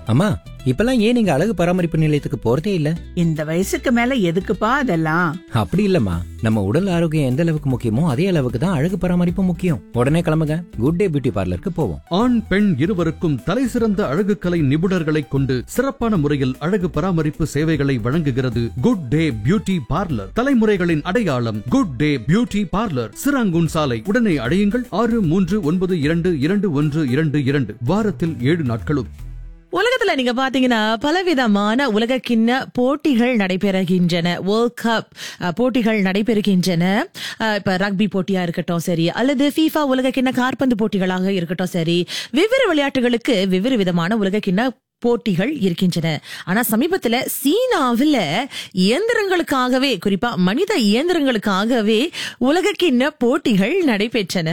அம்மா இப்பெல்லாம் ஏன் நீங்க அழகு பராமரிப்பு நிலையத்துக்கு போறதே இல்ல இந்த வயசுக்கு மேல எதுக்குப்பா அதெல்லாம் அப்படி இல்லம்மா நம்ம உடல் ஆரோக்கியம் எந்த அளவுக்கு முக்கியமோ அதே அளவுக்கு தான் அழகு பராமரிப்பு முக்கியம் உடனே கிளம்புங்க குட் டே பியூட்டி பார்லருக்கு போவோம் ஆண் பெண் இருவருக்கும் தலைசிறந்த அழகுக்கலை நிபுணர்களைக் கொண்டு சிறப்பான முறையில் அழகு பராமரிப்பு சேவைகளை வழங்குகிறது குட் டே பியூட்டி பார்லர் தலைமுறைகளின் அடையாளம் Good Day Beauty Parlour Serangoon சாலை உடனே அடையுங்கள் ஆறு மூன்று ஒன்பது இரண்டு இரண்டு ஒன்று இரண்டு இரண்டு வாரத்தில் ஏழு நாட்களும் உலகத்துல நீங்க பாத்தீங்கன்னா பலவிதமான உலக கிண்ண போட்டிகள் நடைபெறுகின்றன வேர்ல்ட் கப் அஹ், போட்டிகள் நடைபெறுகின்றன அஹ், இப்ப ரக்பி போட்டியா இருக்கட்டும் சரி அல்லது ஃபீஃபா உலக கிண்ண காற்பந்து போட்டிகளாக இருக்கட்டும் சரி வெவ்வேறு விளையாட்டுகளுக்கு வெவ்வேறு விதமான உலக கிண்ண போட்டிகள் இருக்கின்றன ஆனா சமீபத்துல சீனாவுல இயந்திரங்களுக்காகவே குறிப்பா மனித இயந்திரங்களுக்காகவே உலக கிண்ண போட்டிகள் நடைபெற்றன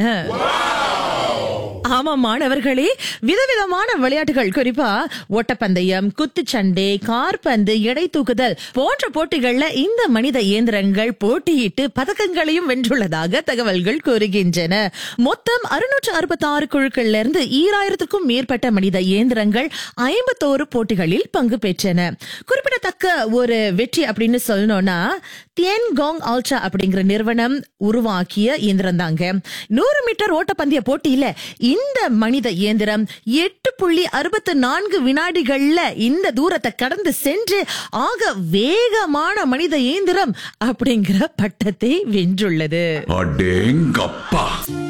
ஆமா மாணவர்களே விதவிதமான விளையாட்டுகள் குறிப்பா ஓட்டப்பந்தயம் குத்துச்சண்டை கார்பந்து எடை தூக்குதல் போன்ற போட்டிகள்ல இந்த மனித இயந்திரங்கள் போட்டியிட்டு பதக்கங்களையும் வென்றுள்ளதாக தகவல்கள் கூறுகின்றன மொத்தம் அறுநூற்று அறுபத்தி ஆறு குழுக்கள்ல இருந்து ஈராயிரத்துக்கும் மேற்பட்ட மனித இயந்திரங்கள் ஐம்பத்தோரு போட்டிகளில் பங்கு பெற்றன குறிப்பிடத்தக்க ஒரு வெற்றி அப்படின்னு சொல்லணும்னா தியன் கோங் ஆல்ட்ரா அப்படிங்கிற நிறுவனம் உருவாக்கிய இயந்திரம் தாங்க நூறு மீட்டர் ஓட்டப்பந்தய போட்டியில இந்த மனித இயந்திரம் எட்டு புள்ளி அறுபத்தி நான்கு வினாடிகள்ல இந்த தூரத்தை கடந்து சென்று ஆக வேகமான மனித இயந்திரம் அப்படிங்கிற பட்டத்தை வென்றுள்ளது அடேங்கப்பா